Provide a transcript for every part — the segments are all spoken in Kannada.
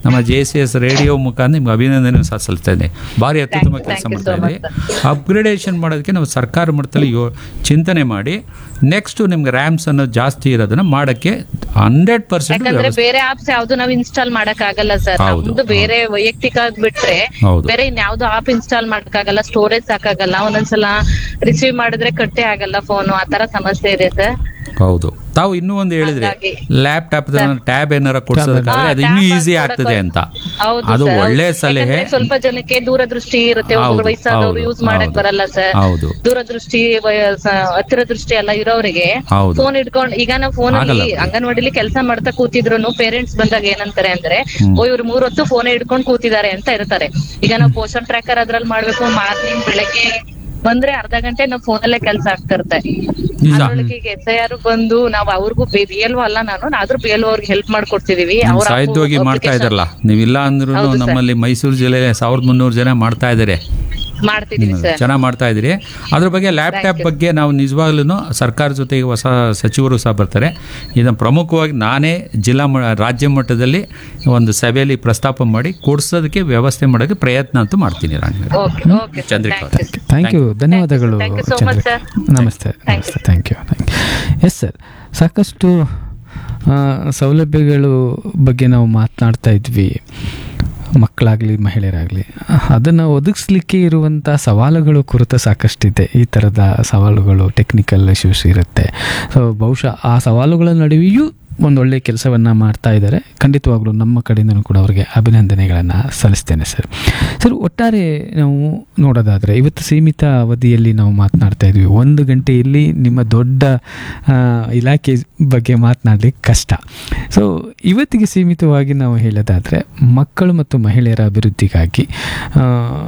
ನಮ್ಮ ಜೆ ಸಿ ಎಸ್ ರೇಡಿಯೋ ಮುಖಾಂತರ ನಿಮ್ಗೆ ಅಭಿನಂದನೆ ಸಹ ಸಲ್ಲಿಸ್ತಾ ಇದ್ದೀನಿ ಭಾರಿ ಅತ್ಯುತ್ತಮ you, ಕೆಲಸ thank you ಮಾಡ್ತಾ so ಇದ್ದೀವಿ ಅಪ್ಗ್ರೇಡೇಷನ್ ಮಾಡೋದಕ್ಕೆ ನಾವು ಸರ್ಕಾರ ಮಟ್ಟದಲ್ಲಿ ಯೋ ಚಿಂತನೆ ಮಾಡಿ ನೆಕ್ಸ್ಟ್ ನಿಮ್ಗೆ ರ್ಯಾಮ್ಸ್ ಅನ್ನೋದು ಜಾಸ್ತಿ ಇರೋದನ್ನ ಮಾಡೋಕ್ಕೆ ಹಂಡ್ರೆಡ್ ಪರ್ಸೆಂಟ್ ಯಾಕಂದ್ರೆ ಬೇರೆ ಆಪ್ಸ್ ಯಾವ್ದು ನಾವ್ ಇನ್ಸ್ಟಾಲ್ ಮಾಡಕ್ ಆಗಲ್ಲ ಸರ್ ಹೌದು, ನಮ್ದು ಬೇರೆ ವೈಯಕ್ತಿಕ ಬಿಟ್ರೆ ಹೌದು. ಬೇರೆ ಇನ್ಯಾವ್ದು ಆಪ್ ಇನ್ಸ್ಟಾಲ್ ಮಾಡಕ್ ಆಗಲ್ಲ ಸ್ಟೋರೇಜ್ ಸಾಕಾಗಲ್ಲ ಒಂದೊಂದ್ಸಲ ರಿಸೀವ್ ಮಾಡಿದ್ರೆ ಕಟ್ಟೆ ಆಗಲ್ಲ ಫೋನ್ ಆತರ ಸಮಸ್ಯೆ ಇದೆ ಸರ್ ಹೌದು ತಾವು ಇನ್ನೂ ಒಂದು ಹೇಳಿದ್ರಿ ಹಾಗಾಗಿ. ಲ್ಯಾಪ್ಟಾಪ್ ಟ್ಯಾಬ್ ಏನಾರ ಕೊಡ್ಸೋದಕ್ಕಾದ್ರೆ ಅದು ಇನ್ನೂ ಈಸಿ ಆಗ್ತದೆ ಅಂತ ಹೌದು ಅದು sir. ಒಳ್ಳೆ ಸಲಹೆ ಯಾಕಂದ್ರೆ ಸ್ವಲ್ಪ ಜನಕ್ಕೆ ದೂರದೃಷ್ಟಿ ಇರುತ್ತೆ ಹೌದು, ಒಬ್ಬರು ವಯಸ್ಸಾದವರು ಹೌದು, ಯೂಸ್ ಮಾಡಕ್ ಹೌದು. ಬರಲ್ಲ ಸರ್ ಹೌದು. ದೂರದೃಷ್ಟಿ ವಯ- ಸ- ಹತ್ತಿರ ದೃಷ್ಟಿ ಎಲ್ಲ ಇರೋರಿಗೆ ಹೌದು. ಫೋನ್ ಇಟ್ಕೊಂಡ್ ಈಗ ನಾವು ಫೋನ್ ಅಲ್ಲಿ ಆಗಲ್ಲ. ಅಂಗನವಾಡಿಲಿ ಕೆಲಸ ಮಾಡ್ತಾ ಕೂತಿದ್ರು ಪೇರೆಂಟ್ಸ್ ಬಂದಾಗ ಏನಂತಾರೆ ಅಂದ್ರೆ ಓ ಇವ್ರು ಮೂರೊತ್ತು ಫೋನ್ ಹಿಡ್ಕೊಂಡ್ ಕೂತಿದ್ದಾರೆ ಅಂತ ಇರ್ತಾರೆ ಈಗ ನಾವು ಪೋಷನ್ ಟ್ರ್ಯಾಕರ್ ಅದ್ರಲ್ಲಿ ಮಾಡ್ಬೇಕು ಮಾರ್ನಿಂಗ್ ಬೆಳಗ್ಗೆ ಬಂದ್ರೆ ಅರ್ಧ ಗಂಟೆ ನಾವು ಫೋನಲ್ಲೇ ಕೆಲಸ ಆಗ್ತಾ ಇರುತ್ತೆ ನಿಜ. ಅದ್ರೊಳಗೆ ಈಗ ಎಸ್ ಐ ಆರ್ ಬಂದು ನಾವು ಅವ್ರಿಗೂ ಬಿ ಎಲ್ ಅಲ್ಲ ನಾನು ಆದ್ರೂ ಬಿ ಎಲ್ ಅವ್ರಿಗೆ ಹೆಲ್ಪ್ ಮಾಡ್ಕೊಡ್ತಿದೀವಿ ನಿಮ್ ಅವ್ರ ಸಾಹಿತ್ಯವಾಗಿ ಮಾಡ್ತಾ application ಇದಾರಲ್ಲ ನೀವಿಲ್ಲ ಅಂದ್ರೂ ಹೌದು sir. ನಮ್ಮಲ್ಲಿ ಮೈಸೂರು ಜಿಲ್ಲೆ ಸಾವಿರದ ಮುನ್ನೂರು ಜನ ಮಾಡ್ತಾ ಇದ್ದಾರೆ ಮಾಡ್ತಿದೀವಿ ಸರ್ ಚೆನ್ನಾಗಿ ಮಾಡ್ತಾ ಇದ್ದೀರಿ ಅದ್ರ ಬಗ್ಗೆ ಲ್ಯಾಪ್ಟಾಪ್ ಬಗ್ಗೆ ನಾವು ನಿಜವಾಗ್ಲೂ ಸರ್ಕಾರ ಜೊತೆಗೆ ಹೊಸ ಸಚಿವರು ಸಹ ಬರ್ತಾರೆ ಇದನ್ನು ಪ್ರಮುಖವಾಗಿ ನಾನೇ ಜಿಲ್ಲಾ ಮ- ರಾಜ್ಯ ಮಟ್ಟದಲ್ಲಿ ಒಂದು ಸಭೆಯಲ್ಲಿ ಪ್ರಸ್ತಾಪ ಮಾಡಿ ಕೊಡ್ಸೋದಕ್ಕೆ ವ್ಯವಸ್ಥೆ ಮಾಡೋಕ್ಕೆ ಪ್ರಯತ್ನ ಅಂತೂ ಮಾಡ್ತೀನಿ ನಾನು okay okay Chandrika thank you thank you ಧನ್ಯವಾದಗಳು Thank you so much, Chandrika. sir. ನಮಸ್ತೆ Thank ನಮಸ್ತೆ thank you thank you yes sir ಸಾಕಷ್ಟು ಆ, ಸೌಲಭ್ಯಗಳು ಬಗ್ಗೆ ನಾವು ಮಾತನಾಡ್ತಾ ಇದ್ವಿ ಮಕ್ಕಳಾಗಲಿ ಮಹಿಳೆಯರಾಗಲಿ ಅದನ್ನು ಒದಗಿಸ್ಲಿಕ್ಕೆ ಇರುವಂಥ ಸವಾಲುಗಳು ಕುರಿತ ಸಾಕಷ್ಟಿದೆ ಈ ಥರದ ಸವಾಲುಗಳು ಟೆಕ್ನಿಕಲ್ ಇಶ್ಯೂಸ್ ಇರುತ್ತೆ ಸೊ ಬಹುಶಃ ಆ ಸವಾಲುಗಳ ನಡುವೆಯೂ ಒಂದೊಳ್ಳೆ ಕೆಲಸವನ್ನು ಮಾಡ್ತಾ ಇದ್ದಾರೆ ಖಂಡಿತವಾಗ್ಲೂ ನಮ್ಮ ಕಡೆಯಿಂದನೂ ಕೂಡ ಅವರಿಗೆ ಅಭಿನಂದನೆಗಳನ್ನು ಸಲ್ಲಿಸ್ತೇನೆ ಸರ್ ಸರ್ ಒಟ್ಟಾರೆ ನಾವು ನೋಡೋದಾದರೆ ಇವತ್ತು ಸೀಮಿತ ಅವಧಿಯಲ್ಲಿ ನಾವು ಮಾತನಾಡ್ತಾ ಇದ್ವಿ ಒಂದು ಗಂಟೆಯಲ್ಲಿ ನಿಮ್ಮ ದೊಡ್ಡ ಆ, ಇಲಾಖೆ ಬಗ್ಗೆ ಮಾತನಾಡಲಿಕ್ಕೆ ಕಷ್ಟ ಸೊ ಇವತ್ತಿಗೆ ಸೀಮಿತವಾಗಿ ನಾವು ಹೇಳೋದಾದರೆ ಮಕ್ಕಳು ಮತ್ತು ಮಹಿಳೆಯರ ಅಭಿವೃದ್ಧಿಗಾಗಿ ಆ,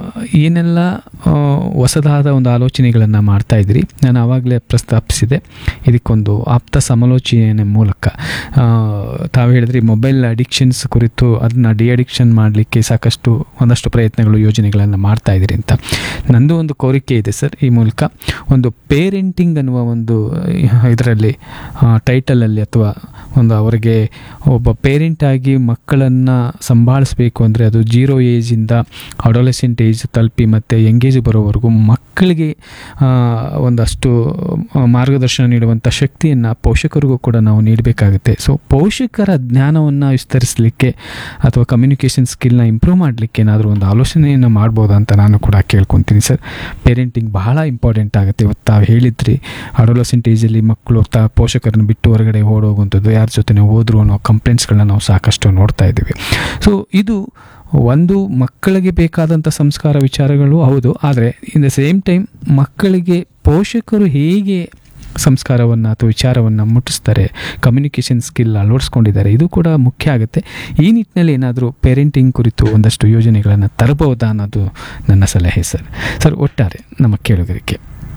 ಏನೆಲ್ಲ ಆ, ಹೊಸದಾದ ಒಂದು ಆಲೋಚನೆಗಳನ್ನು ಮಾಡ್ತಾ ಇದ್ರಿ ನಾನು ಆವಾಗಲೇ ಪ್ರಸ್ತಾಪಿಸಿದೆ ಇದಕ್ಕೊಂದು ಆಪ್ತ ಸಮಾಲೋಚನೆ ಮೂಲಕ ಆ, ತಾವು ಹೇಳಿದ್ರಿ ಮೊಬೈಲ್ ಅಡಿಕ್ಷನ್ಸ್ ಕುರಿತು ಅದನ್ನ ಡಿ ಅಡಿಕ್ಷನ್ ಮಾಡಲಿಕ್ಕೆ ಸಾಕಷ್ಟು ಒಂದಷ್ಟು ಪ್ರಯತ್ನಗಳು ಯೋಜನೆಗಳನ್ನು ಮಾಡ್ತಾ ಇದ್ದೀರಿ ಅಂತ ನಂದು ಒಂದು ಕೋರಿಕೆ ಇದೆ ಸರ್ ಈ ಮೂಲಕ ಒಂದು ಪೇರೆಂಟಿಂಗ್ ಅನ್ನುವ ಒಂದು ಇದರಲ್ಲಿ ಟೈಟಲಲ್ಲಿ ಅಥವಾ ಒಂದು ಅವರಿಗೆ ಒಬ್ಬ ಪೇರೆಂಟ್ ಆಗಿ ಮಕ್ಕಳನ್ನು ಸಂಭಾಳಿಸ್ಬೇಕು ಅಂದರೆ ಅದು ಜೀರೋ ಏಜಿಂದ ಅಡೋಲೆಸೆಂಟ್ ಏಜ್ ತಲುಪಿ ಮತ್ತು ಎಂಗೇಜ್ ಬರೋವರೆಗೂ ಮಕ್ಕಳಿಗೆ ಆ, ಒಂದಷ್ಟು ಆ, ಮಾರ್ಗದರ್ಶನ ನೀಡುವಂಥ ಶಕ್ತಿಯನ್ನು ಪೋಷಕರಿಗೂ ಕೂಡ ನಾವು ನೀಡಬೇಕಾಗುತ್ತೆ ಸೊ ಪೋಷಕರ ಜ್ಞಾನವನ್ನು ವಿಸ್ತರಿಸಲಿಕ್ಕೆ ಅಥವಾ ಕಮ್ಯುನಿಕೇಷನ್ ಸ್ಕಿಲ್ನ ಇಂಪ್ರೂವ್ ಮಾಡಲಿಕ್ಕೆ ಏನಾದರೂ ಒಂದು ಆಲೋಚನೆಯನ್ನು ಮಾಡ್ಬೋದಾ ಅಂತ ನಾನು ಕೂಡ ಕೇಳ್ಕೊತೀನಿ ಸರ್ ಪೇರೆಂಟಿಂಗ್ ಬಹಳ ಇಂಪಾರ್ಟೆಂಟ್ ಆಗುತ್ತೆ ಇವತ್ತು ತಾವು ಹೇಳಿದ್ರಿ ಅಡೋಲಸೆಂಟ್ ಏಜಲ್ಲಿ ಮಕ್ಕಳು ತಾ ಪೋಷಕರನ್ನು ಬಿಟ್ಟು ಹೊರಗಡೆ ಓಡೋಗುವಂಥದ್ದು ಯಾರ ಜೊತೆ ಹೋದ್ರು ಅನ್ನೋ ಕಂಪ್ಲೇಂಟ್ಸ್ಗಳನ್ನ ನಾವು ಸಾಕಷ್ಟು ನೋಡ್ತಾ ಇದ್ದೀವಿ ಸೊ ಇದು ಒಂದು ಮಕ್ಕಳಿಗೆ ಬೇಕಾದಂಥ ಸಂಸ್ಕಾರ ವಿಚಾರಗಳು ಹೌದು ಆದರೆ ಇನ್ ದ ಸೇಮ್ ಟೈಮ್ ಮಕ್ಕಳಿಗೆ ಪೋಷಕರು ಹೇಗೆ ಸಂಸ್ಕಾರವನ್ನು ಅಥವಾ ವಿಚಾರವನ್ನು ಮುಟ್ಟಿಸ್ತಾರೆ ಕಮ್ಯುನಿಕೇಷನ್ ಸ್ಕಿಲ್ ಅಳವಡಿಸ್ಕೊಂಡಿದ್ದಾರೆ ಇದು ಕೂಡ ಮುಖ್ಯ ಆಗುತ್ತೆ ಈ ನಿಟ್ಟಿನಲ್ಲಿ ಏನಾದರೂ ಪೇರೆಂಟಿಂಗ್ ಕುರಿತು ಒಂದಷ್ಟು ಯೋಜನೆಗಳನ್ನು ತರಬಹುದಾ ಅನ್ನೋದು ನನ್ನ ಸಲಹೆ ಸರ್ ಸರ್ ಒಟ್ಟಾರೆ ನಮ್ಮ ಕೇಳುಗರಿಗೆ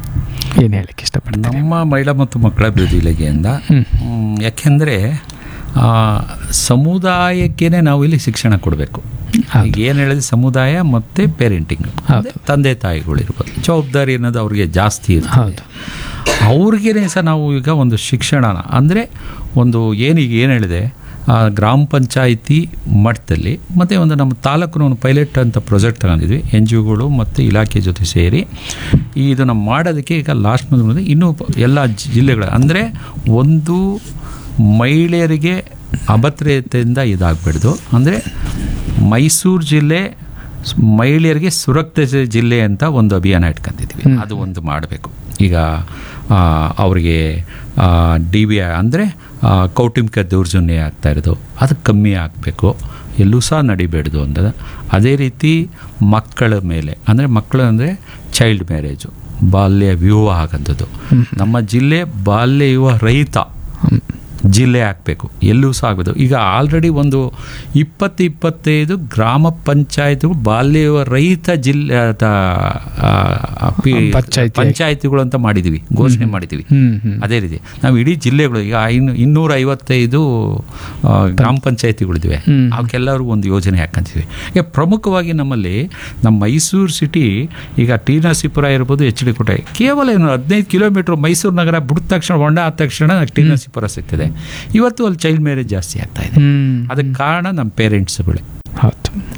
ಏನು ಹೇಳಕ್ಕೆ ಇಷ್ಟಪಡ್ತೀನಿ ನಮ್ಮ ಮಹಿಳಾ ಮತ್ತು ಮಕ್ಕಳ ಅಭಿವೃದ್ಧಿ ಇಲಾಖೆಯಿಂದ ಹ್ಮ್. ಮ್, ಯಾಕೆಂದರೆ ಆ, ಸಮುದಾಯಕ್ಕೇನೆ ನಾವು ಇಲ್ಲಿ ಶಿಕ್ಷಣ ಕೊಡಬೇಕು ಈಗ ಏನು ಹೇಳಿದ್ರೆ ಸಮುದಾಯ ಮತ್ತು ಪೇರೆಂಟಿಂಗ್ ಹೌದು. ತಂದೆ ತಾಯಿಗಳಿರ್ಬೋದು ಜವಾಬ್ದಾರಿ ಅನ್ನೋದು ಅವ್ರಿಗೆ ಜಾಸ್ತಿ ಇರುತ್ತೆ ಹೌದು ಅವ್ರಿಗೇನೆ ಸಹ ನಾವು ಈಗ ಒಂದು ಶಿಕ್ಷಣನ ಅಂದರೆ ಒಂದು ಏನೀಗ ಏನು ಹೇಳಿದೆ ಆ, ಗ್ರಾಮ ಪಂಚಾಯಿತಿ ಮಟ್ಟದಲ್ಲಿ ಮತ್ತು ಒಂದು ನಮ್ಮ ತಾಲೂಕಿನ ಒಂದು ಪೈಲಟ್ ಅಂತ ಪ್ರಾಜೆಕ್ಟ್ ತಗೊಂಡಿದ್ವಿ ಎನ್ ಜಿ ಒಗಳು ಮತ್ತು ಇಲಾಖೆ ಜೊತೆ ಸೇರಿ ಈ ಇದನ್ನು ಮಾಡೋದಕ್ಕೆ ಈಗ ಲಾಸ್ಟ್ ಮಂತ್ ಇನ್ನೂ ಪ- ಎಲ್ಲ ಜಿಲ್ಲೆಗಳ ಅಂದರೆ ಒಂದು ಮಹಿಳೆಯರಿಗೆ ಅಭದ್ರತೆಯಿಂದ ಇದಾಗಬಾರ್ದು ಅಂದರೆ ಮೈಸೂರು ಜಿಲ್ಲೆ ಸ್- ಮಹಿಳೆಯರಿಗೆ ಸುರಕ್ಷಿತ ಜಿಲ್ಲೆ ಅಂತ ಒಂದು ಅಭಿಯಾನ ಇಟ್ಕೊಂತಿದ್ವಿ ಅದು ಒಂದು ಮಾಡಬೇಕು ಈಗ ಆ, ಅವರಿಗೆ ಡಿ ಬಿ ಅಂದರೆ ಕೌಟುಂಬಿಕ ದೌರ್ಜನ್ಯ ಆಗ್ತಾ ಇರೋದು ಅದು ಕಮ್ಮಿ ಆಗಬೇಕು ಎಲ್ಲೂ ಸಹ ನಡಿಬೇಡ್ದು ಅಂತ ಅದೇ ರೀತಿ ಮಕ್ಕಳ ಮೇಲೆ ಅಂದರೆ ಮಕ್ಕಳು ಅಂದರೆ ಚೈಲ್ಡ್ ಮ್ಯಾರೇಜು ಬಾಲ್ಯ ವಿವಾಹ ಆಗಂಥದ್ದು ನಮ್ಮ ಜಿಲ್ಲೆ ಬಾಲ್ಯ ವಿವಾಹ ರಹಿತ ಜಿಲ್ಲೆ ಆಗಬೇಕು ಎಲ್ಲೂ ಸಹ ಆಗಬೇಕು ಈಗ ಆಲ್ರೆಡಿ ಒಂದು ಇಪ್ಪತ್ತು ಇಪ್ಪತ್ತೈದು ಗ್ರಾಮ ಪಂಚಾಯತ್ಗಳು ಬಾಲ್ಯ ವಿವಾಹ ರಹಿತ ಜಿಲ್ಲೆ ಆ, ಆ, ಪಿ- ಪಂಚಾಯ್ತಿ. ಪಂಚಾಯತಿಗಳು ಅಂತ ಮಾಡಿದ್ದೀವಿ ಘೋಷಣೆ ಮಾಡಿದ್ದೀವಿ ಹ್ಮ್ ಹ್ಮ್ ಅದೇ ರೀತಿ ನಾವು ಇಡೀ ಜಿಲ್ಲೆಗಳು ಈಗ ಐನು ಇನ್ನೂರ ಐವತ್ತೈದು ಆ, ಗ್ರಾಮ ಪಂಚಾಯತಿಗಳಿವೆ ಹ್ಮ್. ಅವಕ್ಕೆಲ್ಲರಿಗೂ ಒಂದು ಯೋಜನೆ ಹಾಕಂತೀವಿ ಈಗ ಪ್ರಮುಖವಾಗಿ ನಮ್ಮಲ್ಲಿ ನಮ್ಮ ಮೈಸೂರು ಸಿಟಿ ಈಗ ಟಿ ನರಸೀಪುರ ಇರ್ಬೋದು ಎಚ್ ಡಿ ಕೋಟೆ ಕೇವಲ ಏನು ಹದಿನೈದು ಕಿಲೋಮೀಟ್ರ್ ಮೈಸೂರು ನಗರ ಬಿಡಿದ ತಕ್ಷಣ ಹೊಂಡ ಆದ ತಕ್ಷಣ ಟಿ ನರಸೀಪುರ ಸಿಗ್ತದೆ ಇವತ್ತು ಅಲ್ಲಿ ಚೈಲ್ಡ್ ಮ್ಯಾರೇಜ್ ಜಾಸ್ತಿ ಆಗ್ತಾ ಇದೆ ಹ್ಮ್ ಅದಕ್ಕೆ ಕಾರಣ ನಮ್ಮ ಪೇರೆಂಟ್ಸ್ಗಳೇ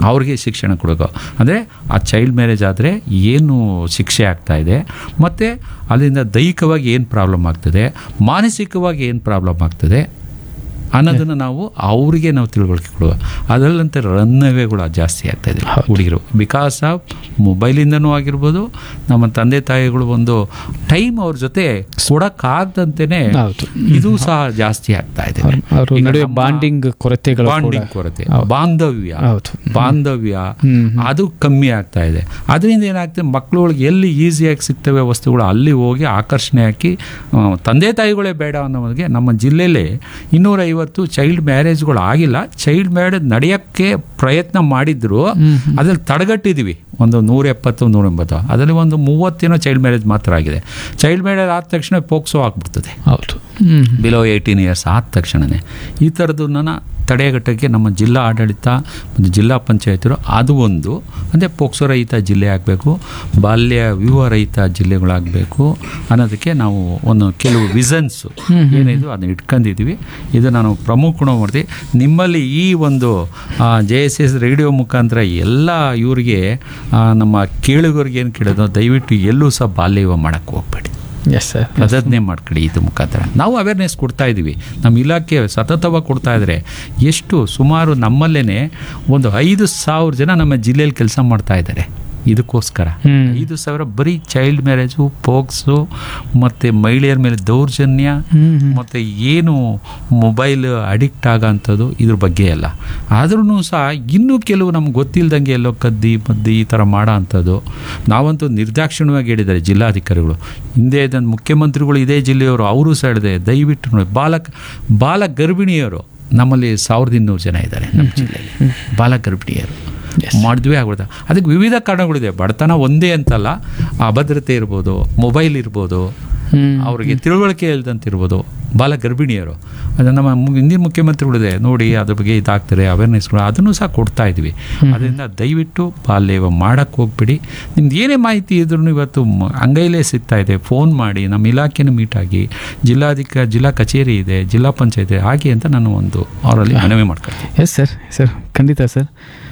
ಅವ್ರಿಗೆ ಶಿಕ್ಷಣ ಕೊಡಬೇಕು ಅಂದರೆ ಆ ಚೈಲ್ಡ್ ಮ್ಯಾರೇಜ್ ಆದರೆ ಏನು ಶಿಕ್ಷೆ ಆಗ್ತಾ ಇದೆ ಮತ್ತು ಅಲ್ಲಿಂದ ದೈಹಿಕವಾಗಿ ಏನು ಪ್ರಾಬ್ಲಮ್ ಆಗ್ತದೆ ಮಾನಸಿಕವಾಗಿ ಏನು ಪ್ರಾಬ್ಲಮ್ ಆಗ್ತದೆ ಅನ್ನೋದನ್ನು ನಾವು ಅವರಿಗೆ ನಾವು ತಿಳುವಳಿಕೆ ಕೊಡುವ ಅದರಲ್ಲಂತೆ ರನ್ ಅವೇಗಳು ಜಾಸ್ತಿ ಆಗ್ತಾ ಇದೆ ಹುಡುಗರು ಬಿಕಾಸ್ ಆಫ್ ಮೊಬೈಲಿಂದನೂ ಆಗಿರ್ಬೋದು ನಮ್ಮ ತಂದೆ ತಾಯಿಗಳು ಒಂದು ಟೈಮ್ ಅವ್ರ ಜೊತೆ ಕೊಡೋಕ್ಕಾಗ್ದಂತೆಯೇ ಹೌದು. ಇದು ಸಹ ಜಾಸ್ತಿ ಆಗ್ತಾ ಇದೆ ಅವ್ರ ಈಗ ನಡುವೆ ನಮ್ಮ ಬಾಂಡಿಂಗ್ ಕೊರತೆಗಳು ಕೂಡ- ಬಾಂಡಿಂಗ್ ಕೊರತೆ ಹೌದು. ಬಾಂಧವ್ಯ ಹೌದು. ಬಾಂಧವ್ಯ ಹ್ಮ್. ಅದು ಕಮ್ಮಿ ಆಗ್ತಾ ಇದೆ ಅದರಿಂದ ಏನಾಗ್ತದೆ ಮಕ್ಕಳುಗಳಿಗೆ ಎಲ್ಲಿ ಈಸಿಯಾಗಿ ಸಿಗ್ತವೆ ವಸ್ತುಗಳು ಅಲ್ಲಿ ಹೋಗಿ ಆಕರ್ಷಣೆ ಹಾಕಿ ಆ, ತಂದೆ ತಾಯಿಗಳೇ ಬೇಡ ಅನ್ನೋರಿಗೆ ನಮ್ಮ ಜಿಲ್ಲೆಯಲ್ಲಿ ಇನ್ನೂರ ಐವತ್ತು ಚೈಲ್ಡ್ ಮ್ಯಾರೇಜ್ಗಳು ಆಗಿಲ್ಲ ಚೈಲ್ಡ್ ಮ್ಯಾರೇಜ್ ನಡೆಯೋಕ್ಕೆ ಪ್ರಯತ್ನ ಮಾಡಿದ್ರು ಅದ್ರಲ್ಲಿ ತಡೆಗಟ್ಟಿದ್ದೀವಿ ಒಂದು ನೂರ ಎಪ್ಪತ್ತು ನೂರ ಎಂಬತ್ತು ಅದರಲ್ಲಿ ಒಂದು ಮೂವತ್ತೇನೋ ಚೈಲ್ಡ್ ಮ್ಯಾರೇಜ್ ಮಾತ್ರ ಆಗಿದೆ ಚೈಲ್ಡ್ ಮ್ಯಾರೇಜ್ ಆದ ತಕ್ಷಣ ಪೋಕ್ಸೋ ಆಗ್ಬಿಡ್ತದೆ ಹೌದು ಹ್ಮ್ ಬಿಲೋ ಏಯ್ಟೀನ್ ಇಯರ್ಸ್ ಆದ ತಕ್ಷಣವೇ ಈ ಥರದನ್ನ ತಡೆಗಟ್ಟಕ್ಕೆ ನಮ್ಮ ಜಿಲ್ಲಾ ಆಡಳಿತ ಮತ್ತು ಜಿಲ್ಲಾ ಪಂಚಾಯತಿರು ಅದು ಒಂದು ಅಂದರೆ ಪೋಕ್ಸೋ ರಹಿತ ಜಿಲ್ಲೆ ಆಗಬೇಕು ಬಾಲ್ಯ ವಿವಾಹ ರಹಿತ ಜಿಲ್ಲೆಗಳಾಗಬೇಕು ಅನ್ನೋದಕ್ಕೆ ನಾವು ಒಂದು ಕೆಲವು ವಿಷನ್ಸು ಏನಿದು ಅದನ್ನ ಇಟ್ಕೊಂಡಿದ್ದೀವಿ ಇದು ನಾನು ಪ್ರಮುಖ ಮಾಡ್ತೀವಿ ನಿಮ್ಮಲ್ಲಿ ಈ ಒಂದು ಜೆ ಎಸ್ ಎಸ್ ರೇಡಿಯೋ ಮುಖಾಂತರ ಎಲ್ಲ ಇವರಿಗೆ ಆ, ನಮ್ಮ ಕೇಳುಗರಿಗೆ ಏನು ಕೇಳೋದು ದಯವಿಟ್ಟು ಎಲ್ಲೂ ಸಹ ಬಾಲ್ಯ ವಿವಾಹ ಮಾಡೋಕ್ಕೆ ಹೋಗ್ಬೇಡಿ ಎಸ್ ಸರ್ ಪ್ರತಿಜ್ಞೆ ಮಾಡ್ಕೊಳ್ಳಿ ಇದು ಮುಖಾಂತರ ನಾವು ಅವೇರ್ನೆಸ್ ಕೊಡ್ತಾ ಇದ್ದೀವಿ ನಮ್ಮ ಇಲಾಖೆ ಸತತವಾಗಿ ಕೊಡ್ತಾ ಇದ್ದಾರೆ ಎಷ್ಟು ಸುಮಾರು ನಮ್ಮಲ್ಲೇ ಒಂದು ಐದು ಸಾವಿರ ಜನ ನಮ್ಮ ಜಿಲ್ಲೆಯಲ್ಲಿ ಕೆಲಸ ಮಾಡ್ತಾ ಇದ್ದಾರೆ ಇದಕ್ಕೋಸ್ಕರ ಹ್ಮ್. ಐದು ಸಾವಿರ ಬರೀ ಚೈಲ್ಡ್ ಮ್ಯಾರೇಜು ಪೋಕ್ಸು ಮತ್ತು ಮಹಿಳೆಯರ ಮೇಲೆ ದೌರ್ಜನ್ಯ ಹ್ಮ್, ಹ್ಮ್. ಮತ್ತು ಏನು ಮೊಬೈಲ್ ಅಡಿಕ್ಟ್ ಆಗೋಂಥದ್ದು ಇದ್ರ ಬಗ್ಗೆ ಅಲ್ಲ ಆದ್ರೂ ಸಹ ಇನ್ನೂ ಕೆಲವು ನಮ್ಗೆ ಗೊತ್ತಿಲ್ದಂಗೆ ಎಲ್ಲೋ ಕದ್ದಿ ಮದ್ದಿ ಈ ಥರ ಮಾಡೋ ಅಂಥದ್ದು ನಾವಂತೂ ನಿರ್ದಾಕ್ಷಿಣ್ಯವಾಗಿ ಹೇಳಿದ್ದಾರೆ ಜಿಲ್ಲಾಧಿಕಾರಿಗಳು ಹಿಂದೆ ನನ್ನ ಮುಖ್ಯಮಂತ್ರಿಗಳು ಇದೇ ಜಿಲ್ಲೆಯವರು ಅವರು ಸಹ ಹೇಳಿದೆ ದಯವಿಟ್ಟು ನೋಡಿ ಬಾಲಕ ಬಾಲ ಗರ್ಭಿಣಿಯರು ನಮ್ಮಲ್ಲಿ ಸಾವಿರದ ಇನ್ನೂರು ಜನ ಇದ್ದಾರೆ ನಮ್ಮ ಜಿಲ್ಲೆಯಲ್ಲಿ ಬಾಲ ಗರ್ಭಿಣಿಯರು ಮಾಡಿದ್ವೇ ಆಗ್ಬಿಡ್ತಾರೆ ಅದಕ್ಕೆ ವಿವಿಧ ಕಾರಣಗಳಿದೆ ಬಡತನ ಒಂದೇ ಅಂತಲ್ಲ ಅಭದ್ರತೆ ಇರ್ಬೋದು ಮೊಬೈಲ್ ಇರ್ಬೋದು ಹ್ಮ್. ಅವರಿಗೆ ತಿಳುವಳಿಕೆ ಇಲ್ದಂತಿರ್ಬೋದು ಬಾಲ ಗರ್ಭಿಣಿಯರು ಅದು ನಮ್ಮ ಮು- ಹಿಂದಿನ ಮುಖ್ಯಮಂತ್ರಿಗಳಿದೆ ನೋಡಿ ಅದ್ರ ಬಗ್ಗೆ ಇದಾಗ್ತಾರೆ ಅವೇರ್ನೆಸ್ಗಳು ಅದನ್ನು ಸಹ ಕೊಡ್ತಾ ಇದ್ವಿ ಅದರಿಂದ ದಯವಿಟ್ಟು ಬಾಲ್ಯ ಮಾಡೋಕ್ಕೆ ಹೋಗ್ಬಿಡಿ ನಿಮ್ದು ಏನೇ ಮಾಹಿತಿ ಇದ್ರೂ ಇವತ್ತು ಮ- ಅಂಗೈಲೇ ಸಿಗ್ತಾ ಇದೆ ಫೋನ್ ಮಾಡಿ ನಮ್ಮ ಇಲಾಖೆನ ಮೀಟ್ ಆಗಿ ಜಿಲ್ಲಾಧಿಕ ಜಿಲ್ಲಾ ಕಚೇರಿ ಇದೆ ಜಿಲ್ಲಾ ಪಂಚಾಯತ್ ಹಾಗೆ ಅಂತ ನಾನು ಒಂದು ಅವರಲ್ಲಿ ಮನವಿ ಮಾಡ್ಕೊಳ್ತೀನಿ ಎಸ್ ಸರ್ ಸರ್ ಖಂಡಿತ ಸರ್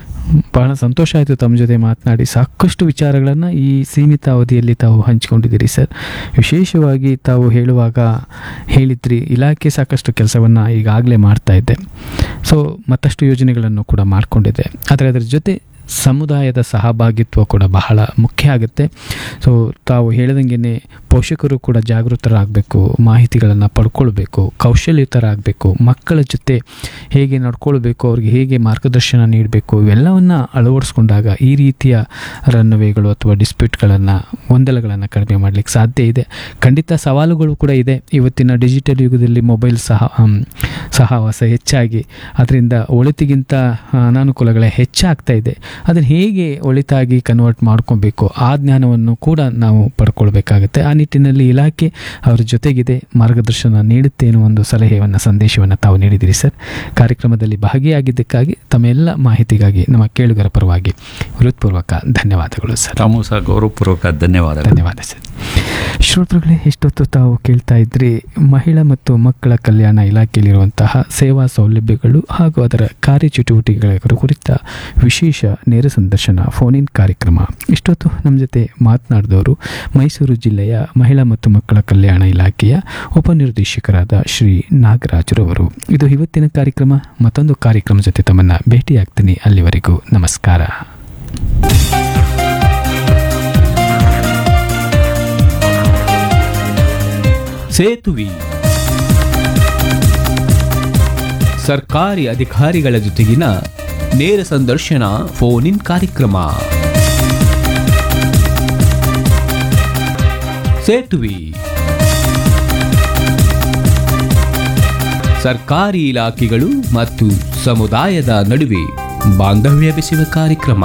ಬಹಳ ಸಂತೋಷ ಆಯಿತು ತಮ್ಮ ಜೊತೆ ಮಾತನಾಡಿ ಸಾಕಷ್ಟು ವಿಚಾರಗಳನ್ನು ಈ ಸೀಮಿತ ಅವಧಿಯಲ್ಲಿ ತಾವು ಹಂಚಿಕೊಂಡಿದ್ದೀರಿ ಸರ್ ವಿಶೇಷವಾಗಿ ತಾವು ಹೇಳುವಾಗ ಹೇಳಿದ್ರಿ ಇಲಾಖೆ ಸಾಕಷ್ಟು ಕೆಲಸವನ್ನು ಈಗಾಗಲೇ ಮಾಡ್ತಾ ಇದ್ದೆ ಸೊ ಮತ್ತಷ್ಟು ಯೋಜನೆಗಳನ್ನು ಕೂಡ ಮಾಡಿಕೊಂಡಿದೆ ಆದರೆ ಅದರ ಜೊತೆ ಸಮುದಾಯದ ಸಹಭಾಗಿತ್ವ ಕೂಡ ಬಹಳ ಮುಖ್ಯ ಆಗುತ್ತೆ ಸೊ ತಾವು ಹೇಳಿದಂಗೆ ಪೋಷಕರು ಕೂಡ ಜಾಗೃತರಾಗಬೇಕು ಮಾಹಿತಿಗಳನ್ನು ಪಡ್ಕೊಳ್ಬೇಕು ಕೌಶಲ್ಯಯುತರಾಗಬೇಕು ಮಕ್ಕಳ ಜೊತೆ ಹೇಗೆ ನಡ್ಕೊಳ್ಬೇಕು ಅವ್ರಿಗೆ ಹೇಗೆ ಮಾರ್ಗದರ್ಶನ ನೀಡಬೇಕು ಇವೆಲ್ಲವನ್ನು ಅಳವಡಿಸ್ಕೊಂಡಾಗ ಈ ರೀತಿಯ ರನ್ವೇಗಳು ಅಥವಾ ಡಿಸ್ಪ್ಯೂಟ್ಗಳನ್ನು ಗೊಂದಲಗಳನ್ನು ಕಡಿಮೆ ಮಾಡಲಿಕ್ಕೆ ಸಾಧ್ಯ ಇದೆ ಖಂಡಿತ ಸವಾಲುಗಳು ಕೂಡ ಇದೆ ಇವತ್ತಿನ ಡಿಜಿಟಲ್ ಯುಗದಲ್ಲಿ ಮೊಬೈಲ್ ಸಹ ಆಮ್, ಸಹವಾಸ ಹೆಚ್ಚಾಗಿ ಅದರಿಂದ ಒಳಿತಿಗಿಂತ ಆ, ಅನಾನುಕೂಲಗಳೇ ಹೆಚ್ಚಾಗ್ತಾ ಇದೆ ಅದನ್ನು ಹೇಗೆ ಒಳಿತಾಗಿ ಕನ್ವರ್ಟ್ ಮಾಡ್ಕೊಬೇಕು ಆ ಜ್ಞಾನವನ್ನು ಕೂಡ ನಾವು ಪಡ್ಕೊಳ್ಬೇಕಾಗುತ್ತೆ ಆ ನಿಟ್ಟಿನಲ್ಲಿ ಇಲಾಖೆ ಅವರ ಜೊತೆಗಿದೆ ಮಾರ್ಗದರ್ಶನ ನೀಡುತ್ತೆ ಅನ್ನೋ ಒಂದು ಸಲಹೆಯನ್ನು ಸಂದೇಶವನ್ನು ತಾವು ನೀಡಿದಿರಿ ಸರ್ ಕಾರ್ಯಕ್ರಮದಲ್ಲಿ ಭಾಗಿಯಾಗಿದ್ದಕ್ಕಾಗಿ ತಮ್ಮೆಲ್ಲ ಮಾಹಿತಿಗಾಗಿ ನಮ್ಮ ಕೇಳುಗರ ಪರವಾಗಿ ಹೃತ್ಪೂರ್ವಕ ಧನ್ಯವಾದಗಳು ಸರ್ ತಾಮೂ ಸಹ ಗೌರವಪೂರ್ವಕ ಧನ್ಯವಾದಗಳು ಧನ್ಯವಾದ ಸರ್ ಶ್ರೋತೃಗಳೇ ಇಷ್ಟೊತ್ತು ತಾವು ಕೇಳ್ತಾ ಇದ್ರಿ ಮಹಿಳಾ ಮತ್ತು ಮಕ್ಕಳ ಕಲ್ಯಾಣ ಇಲಾಖೆಯಲ್ಲಿರುವಂತಹ ಸೇವಾ ಸೌಲಭ್ಯಗಳು ಹಾಗೂ ಅದರ ಕಾರ್ಯಚಟುವಟಿಕೆಗಳ ಕುರಿತ ವಿಶೇಷ ನೇರ ಸಂದರ್ಶನ ಫೋನ್ ಇನ್ ಕಾರ್ಯಕ್ರಮ ಇಷ್ಟೊತ್ತು ನಮ್ಮ ಜೊತೆ ಮಾತನಾಡಿದವರು ಮೈಸೂರು ಜಿಲ್ಲೆಯ ಮಹಿಳಾ ಮತ್ತು ಮಕ್ಕಳ ಕಲ್ಯಾಣ ಇಲಾಖೆಯ ಉಪನಿರ್ದೇಶಕರಾದ ಶ್ರೀ ನಾಗರಾಜರವರು ಇದು ಇವತ್ತಿನ ಕಾರ್ಯಕ್ರಮ ಮತ್ತೊಂದು ಕಾರ್ಯಕ್ರಮ ಜೊತೆ ತಮ್ಮನ್ನು ಭೇಟಿಯಾಗ್ತೀನಿ ಅಲ್ಲಿವರೆಗೂ ನಮಸ್ಕಾರ ಸೇತುವೆ ಸರ್ಕಾರಿ ಅಧಿಕಾರಿಗಳ ಜೊತೆಗಿನ ನೇರ ಸಂದರ್ಶನ ಫೋನ್ ಇನ್ ಕಾರ್ಯಕ್ರಮ ಸೇತುವೆ ಸರ್ಕಾರಿ ಇಲಾಖೆಗಳು ಮತ್ತು ಸಮುದಾಯದ ನಡುವೆ ಬಾಂಧವ್ಯ ಬೆಸೆಯುವ ಕಾರ್ಯಕ್ರಮ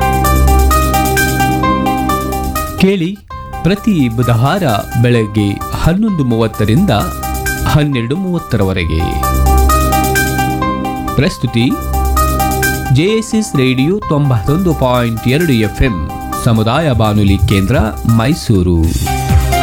ಕೇಳಿ ಪ್ರತಿ ಬುಧವಾರ ಬೆಳಗ್ಗೆ ಹನ್ನೊಂದು ಮೂವತ್ತರಿಂದ ಹನ್ನೆರಡು ಮೂವತ್ತರವರೆಗೆ ಪ್ರಸ್ತುತಿ ಜೆಎಸ್ಎಸ್ ರೇಡಿಯೋ ತೊಂಬತ್ತೊಂದು ಪಾಯಿಂಟ್ ಎರಡು ಎಫ್ಎಂ ಸಮುದಾಯ ಬಾನುಲಿ ಕೇಂದ್ರ ಮೈಸೂರು